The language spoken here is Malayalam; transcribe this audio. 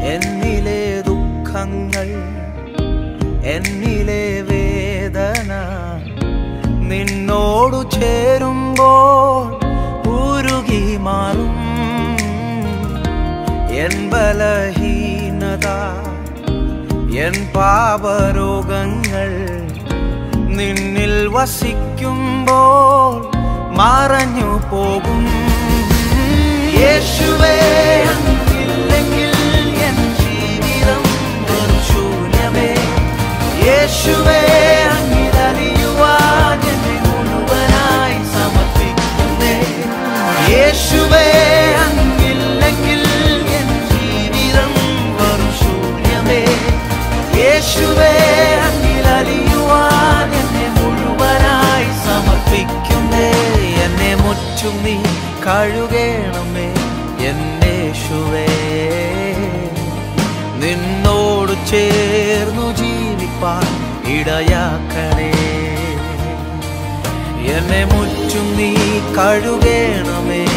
എന്നിലെ ദുഃഖങ്ങൾ എന്നിലെ വേദന നിന്നോടു ചേരുമ്പോൾ ഉരുകി മാറും എൻ ബലഹീനത എൻ പാപരോഗങ്ങൾ നിന്നിൽ വസിക്കുമ്പോൾ മറഞ്ഞു പോകും യേശുവേ അങ്ങില്ലെങ്കിൽ എൻ ജീവിതം ഒരു ശൂന്യമേ യേശുവേ അങ്ങിലറിയുവാൻ എന്നെ മുഴുവനായി സമർപ്പിക്കുന്നേ യേശുവേ അങ്ങില്ലെങ്കിൽ എൻ ജീവിതം വെറും ശൂന്യമേ യേശുവേ അങ്ങിലറിയുവാൻ എന്നെ മുഴുവനായി സമർപ്പിക്കുന്നേ എന്നെ മുറ്റും നീ കഴുകേണമേ എന്നേശുവേ നിന്നോട് ചേർന്നു ജീവിപ്പാൻ ഇടയാക്കണേ എന്നെ മുറ്റും നീ കഴുകേണമേ